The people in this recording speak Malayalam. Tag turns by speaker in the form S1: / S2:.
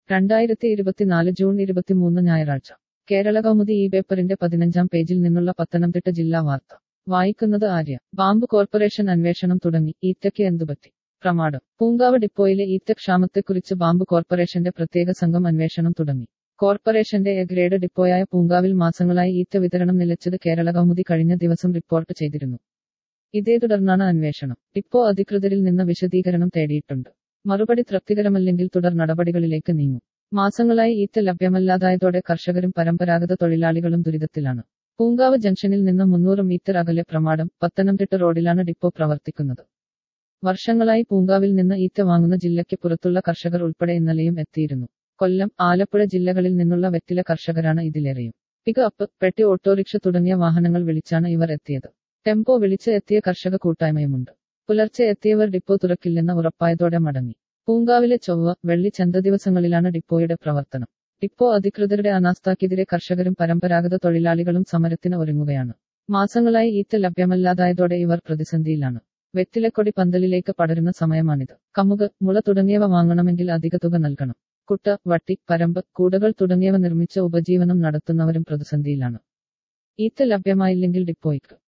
S1: രണ്ടായിരത്തി ഇരുപത്തിനാല് ജൂൺ ഇരുപത്തിമൂന്ന് ഞായറാഴ്ച കേരള കൗമുദി ഈ പേപ്പറിന്റെ പതിനഞ്ചാം പേജിൽ നിന്നുള്ള പത്തനംതിട്ട ജില്ലാ വാർത്ത വായിക്കുന്നത് ആര്യ ബാമ്പ് കോർപ്പറേഷൻ അന്വേഷണം തുടങ്ങി ഈറ്റയ്ക്ക് എന്തുപറ്റി പ്രമാണം പൂങ്കാവ് ഡിപ്പോയിലെ ഈറ്റ ക്ഷാമത്തെക്കുറിച്ച് ബാമ്പ് കോർപ്പറേഷന്റെ പ്രത്യേക സംഘം അന്വേഷണം തുടങ്ങി കോർപ്പറേഷന്റെ എ ഗ്രേഡ് ഡിപ്പോയായ പൂങ്കാവിൽ മാസങ്ങളായി ഈറ്റ വിതരണം നിലച്ചത് കേരള കൗമുദി കഴിഞ്ഞ ദിവസം റിപ്പോർട്ട് ചെയ്തിരുന്നു ഇതേ തുടർന്നാണ് അന്വേഷണം ഡിപ്പോ അധികൃതരിൽ നിന്ന് വിശദീകരണം തേടിയിട്ടുണ്ട് മറുപടി തൃപ്തികരമല്ലെങ്കിൽ തുടർ നടപടികളിലേക്ക് നീങ്ങും മാസങ്ങളായി ഈറ്റ ലഭ്യമല്ലാതായതോടെ കർഷകരും പരമ്പരാഗത തൊഴിലാളികളും ദുരിതത്തിലാണ് പൂങ്കാവ് ജംഗ്ഷനിൽ നിന്ന് മുന്നൂറ് മീറ്റർ അകലെ പ്രമാടം പത്തനംതിട്ട റോഡിലാണ് ഡിപ്പോ പ്രവർത്തിക്കുന്നത് വർഷങ്ങളായി പൂങ്കാവിൽ നിന്ന് ഈറ്റ വാങ്ങുന്ന ജില്ലയ്ക്ക് പുറത്തുള്ള കർഷകർ ഉൾപ്പെടെ ഇന്നലെയും എത്തിയിരുന്നു കൊല്ലം ആലപ്പുഴ ജില്ലകളിൽ നിന്നുള്ള വെറ്റില കർഷകരാണ് ഇതിലേറെയും പിക്ക് അപ്പ് പെട്ടി ഓട്ടോറിക്ഷ തുടങ്ങിയ വാഹനങ്ങൾ വിളിച്ചാണ് ഇവർ എത്തിയത് ടെമ്പോ വിളിച്ച് എത്തിയ കർഷക കൂട്ടായ്മയുമുണ്ട് പുലർച്ചെ എത്തിയവർ ഡിപ്പോ തുറക്കില്ലെന്ന് ഉറപ്പായതോടെ മടങ്ങി പൂങ്കാവിലെ ചൊവ്വ വെള്ളി ചന്ത ദിവസങ്ങളിലാണ് ഡിപ്പോയുടെ പ്രവർത്തനം ഡിപ്പോ അധികൃതരുടെ അനാസ്ഥക്കെതിരെ കർഷകരും പരമ്പരാഗത തൊഴിലാളികളും സമരത്തിന് ഒരുങ്ങുകയാണ് മാസങ്ങളായി ഈറ്റ ലഭ്യമല്ലാതായതോടെ ഇവർ പ്രതിസന്ധിയിലാണ് വെറ്റിലക്കൊടി പന്തലിലേക്ക് പടരുന്ന സമയമാണിത് കമുക് മുള തുടങ്ങിയവ വാങ്ങണമെങ്കിൽ അധിക തുക നൽകണം കുട്ട വട്ടി പരമ്പ് കൂടകൾ തുടങ്ങിയവ നിർമ്മിച്ച ഉപജീവനം നടത്തുന്നവരും പ്രതിസന്ധിയിലാണ് ഈറ്റ ലഭ്യമായില്ലെങ്കിൽ ഡിപ്പോയ്ക്ക്